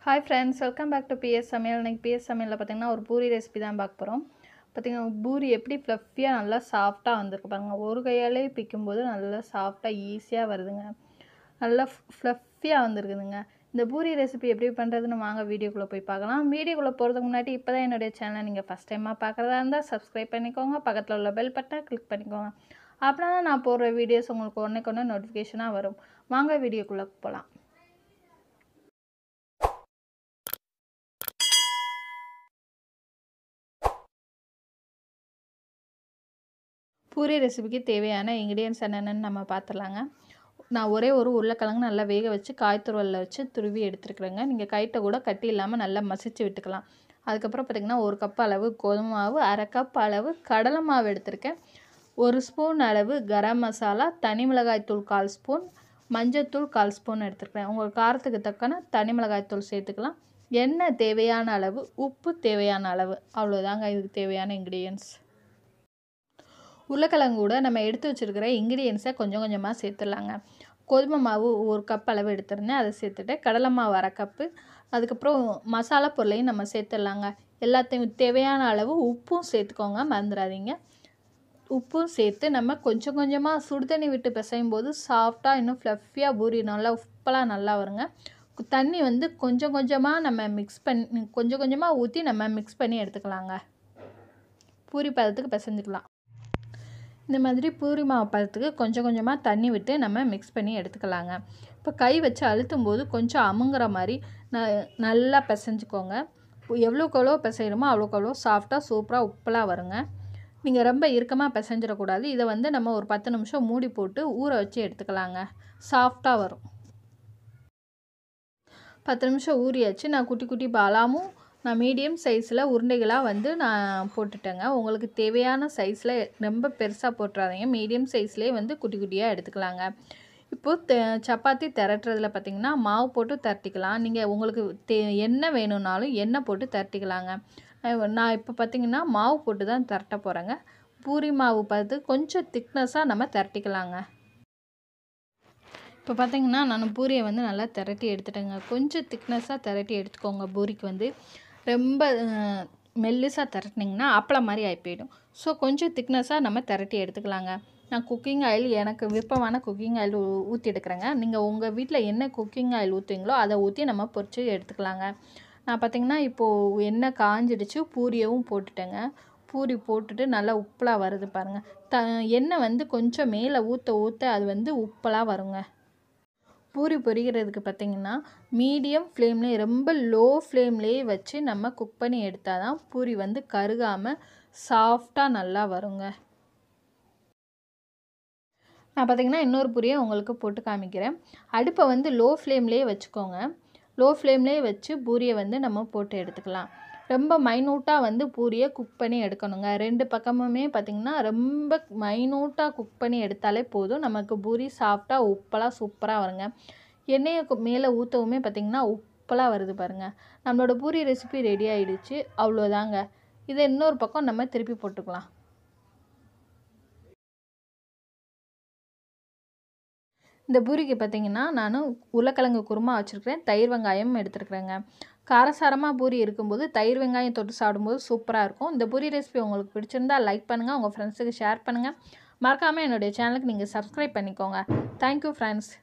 hi friends welcome back to BS சமையல் இன்னைக்கு PS சமையலில் பார்த்தீங்கன்னா ஒரு பூரி ரெசிபி தான் பார்க்க போகிறோம் பார்த்தீங்கன்னா பூரி எப்படி ஃப்ளஃபியாக நல்லா சாஃப்டாக வந்திருக்கு பாருங்கள் ஒரு கையாலே பிக்கும்போது நல்லா சாஃப்டாக ஈஸியாக வருதுங்க நல்லா ஃப்ளஃபியாக வந்திருக்குதுங்க இந்த பூரி ரெசிபி எப்படி பண்ணுறதுன்னு வாங்க வீடியோக்குள்ளே போய் பார்க்கலாம் வீடியோக்குள்ளே போகிறதுக்கு முன்னாடி இப்போ தான் என்னுடைய சேனலை நீங்கள் ஃபஸ்ட் டைமாக பார்க்குறதா இருந்தால் சப்ஸ்கிரைப் பண்ணிக்கோங்க பக்கத்தில் உள்ள பெல் பட்டனை கிளிக் பண்ணிக்கோங்க அப்படின்னா தான் நான் போடுற வீடியோஸ் உங்களுக்கு ஒன்றே கொண்டு நோட்டிஃபிகேஷனாக வரும் வாங்க வீடியோக்குள்ளே போகலாம் பூரி ரெசிபிக்கு தேவையான இன்க்ரீடியன்ஸ் என்னென்னு நம்ம பார்த்துடலாங்க நான் ஒரே ஒரு உருளைக்கிழங்கு நல்லா வேக வச்சு காய் துருவலில் வச்சு துருவி எடுத்துருக்குறேங்க நீங்கள் கைட்டை கூட கட்டி இல்லாமல் நல்லா மசிச்சு விட்டுக்கலாம் அதுக்கப்புறம் பார்த்திங்கன்னா ஒரு கப் அளவு கோதுமை மாவு அரை கப் அளவு கடலை மாவு எடுத்திருக்கேன் ஒரு ஸ்பூன் அளவு கரம் மசாலா தனி மிளகாய் தூள் கால் ஸ்பூன் மஞ்சத்தூள் கால் ஸ்பூன் எடுத்துருக்கேன் உங்கள் காரத்துக்கு தக்கன தனி மிளகாய் தூள் சேர்த்துக்கலாம் எண்ணெய் தேவையான அளவு உப்பு தேவையான அளவு அவ்வளோதாங்க இதுக்கு தேவையான இன்க்ரீடியன்ஸ் உருளைக்கிழங்கு கூட நம்ம எடுத்து வச்சுருக்கிற இன்க்ரீடியன்ஸை கொஞ்சம் கொஞ்சமாக சேர்த்துடலாங்க கோதுமை மாவு ஒரு கப் அளவு எடுத்திருந்தேன் அதை சேர்த்துட்டு கடலை மாவு அரை கப்பு அதுக்கப்புறம் மசாலா பொருளையும் நம்ம சேர்த்துடலாங்க எல்லாத்தையும் தேவையான அளவு உப்பும் சேர்த்துக்கோங்க மறந்துடாதீங்க உப்பும் சேர்த்து நம்ம கொஞ்சம் கொஞ்சமாக சுடு தண்ணி விட்டு பிசையும் போது சாஃப்டாக இன்னும் ஃப்ளஃபியாக பூரி நல்லா உப்பெல்லாம் நல்லா வருங்க தண்ணி வந்து கொஞ்சம் கொஞ்சமாக நம்ம மிக்ஸ் பண்ணி கொஞ்சம் கொஞ்சமாக ஊற்றி நம்ம மிக்ஸ் பண்ணி எடுத்துக்கலாங்க பூரி பதத்துக்கு பிசைஞ்சுக்கலாம் இந்த மாதிரி பூரி மாவு பதத்துக்கு கொஞ்சம் கொஞ்சமாக தண்ணி விட்டு நம்ம மிக்ஸ் பண்ணி எடுத்துக்கலாங்க இப்போ கை வச்சு அழுத்தும் போது கொஞ்சம் அமுங்குற மாதிரி ந நல்லா பிசைஞ்சுக்கோங்க எவ்வளோக்கு எவ்வளோ பிசைகிறோமோ அவ்வளோக்கு எவ்வளோ சாஃப்டாக சூப்பராக உப்பெல்லாம் வருங்க நீங்கள் ரொம்ப இறுக்கமாக பிசைஞ்சிடக்கூடாது இதை வந்து நம்ம ஒரு பத்து நிமிஷம் மூடி போட்டு ஊற வச்சு எடுத்துக்கலாங்க சாஃப்டாக வரும் பத்து நிமிஷம் ஊறியாச்சு நான் குட்டி குட்டி பாலாமும் நான் மீடியம் சைஸில் உருண்டைகளாக வந்து நான் போட்டுட்டேங்க உங்களுக்கு தேவையான சைஸில் ரொம்ப பெருசாக போட்டுறாதீங்க மீடியம் சைஸ்லேயே வந்து குட்டி குட்டியாக எடுத்துக்கலாங்க இப்போது சப்பாத்தி திரட்டுறதுல பார்த்திங்கன்னா மாவு போட்டு திரட்டிக்கலாம் நீங்கள் உங்களுக்கு தே எண்ணெய் வேணும்னாலும் எண்ணெய் போட்டு திரட்டிக்கலாங்க நான் இப்போ பார்த்திங்கன்னா மாவு போட்டு தான் திரட்ட போகிறேங்க பூரி மாவு பார்த்து கொஞ்சம் திக்னஸாக நம்ம திரட்டிக்கலாங்க இப்போ பார்த்திங்கன்னா நான் பூரியை வந்து நல்லா திரட்டி எடுத்துட்டேங்க கொஞ்சம் திக்னஸாக திரட்டி எடுத்துக்கோங்க பூரிக்கு வந்து ரொம்ப மெல்லிசாக திரட்டினீங்கன்னா அப்பளம் மாதிரி ஆகி போயிடும் ஸோ கொஞ்சம் திக்னஸாக நம்ம திரட்டி எடுத்துக்கலாங்க நான் குக்கிங் ஆயில் எனக்கு விருப்பமான குக்கிங் ஆயில் ஊற்றி எடுக்கிறேங்க நீங்கள் உங்கள் வீட்டில் என்ன குக்கிங் ஆயில் ஊற்றுவீங்களோ அதை ஊற்றி நம்ம பொறிச்சு எடுத்துக்கலாங்க நான் பார்த்திங்கன்னா இப்போது எண்ணெய் காஞ்சிடுச்சு பூரியவும் போட்டுட்டேங்க பூரி போட்டுட்டு நல்லா உப்பலாக வருது பாருங்கள் த எண்ணெய் வந்து கொஞ்சம் மேலே ஊற்ற ஊற்ற அது வந்து உப்பலாக வருங்க பூரி பொரிக்கிறதுக்கு பார்த்திங்கன்னா மீடியம் ஃப்ளேம்லேயே ரொம்ப லோ ஃப்ளேம்லேயே வச்சு நம்ம குக் பண்ணி எடுத்தால் தான் பூரி வந்து கருகாமல் சாஃப்டாக நல்லா வருங்க நான் பார்த்திங்கன்னா இன்னொரு பூரியை உங்களுக்கு போட்டு காமிக்கிறேன் அடுப்பை வந்து லோ ஃப்ளேம்லேயே வச்சுக்கோங்க லோ ஃப்ளேம்லேயே வச்சு பூரியை வந்து நம்ம போட்டு எடுத்துக்கலாம் ரொம்ப மைனூட்டாக வந்து பூரியை குக் பண்ணி எடுக்கணுங்க ரெண்டு பக்கமுமே பார்த்திங்கன்னா ரொம்ப மைனூட்டாக குக் பண்ணி எடுத்தாலே போதும் நமக்கு பூரி சாஃப்டாக உப்பலாக சூப்பராக வருங்க எண்ணெயை மேலே ஊற்றவுமே பார்த்திங்கன்னா உப்பலாக வருது பாருங்கள் நம்மளோட பூரி ரெசிபி ரெடி ஆகிடுச்சு அவ்வளோதாங்க இதை இன்னொரு பக்கம் நம்ம திருப்பி போட்டுக்கலாம் இந்த பூரிக்கு பார்த்திங்கன்னா நான் உருளைக்கிழங்கு குருமா வச்சுருக்கிறேன் தயிர் வெங்காயம் எடுத்துருக்குறேங்க காரசாரமாக பூரி இருக்கும்போது தயிர் வெங்காயம் தொட்டு சாப்பிடும்போது சூப்பராக இருக்கும் இந்த பூரி ரெசிபி உங்களுக்கு பிடிச்சிருந்தா லைக் பண்ணுங்கள் உங்கள் ஃப்ரெண்ட்ஸுக்கு ஷேர் பண்ணுங்கள் மறக்காமல் என்னுடைய சேனலுக்கு நீங்கள் சப்ஸ்கிரைப் பண்ணிக்கோங்க தேங்க்யூ ஃப்ரெண்ட்ஸ்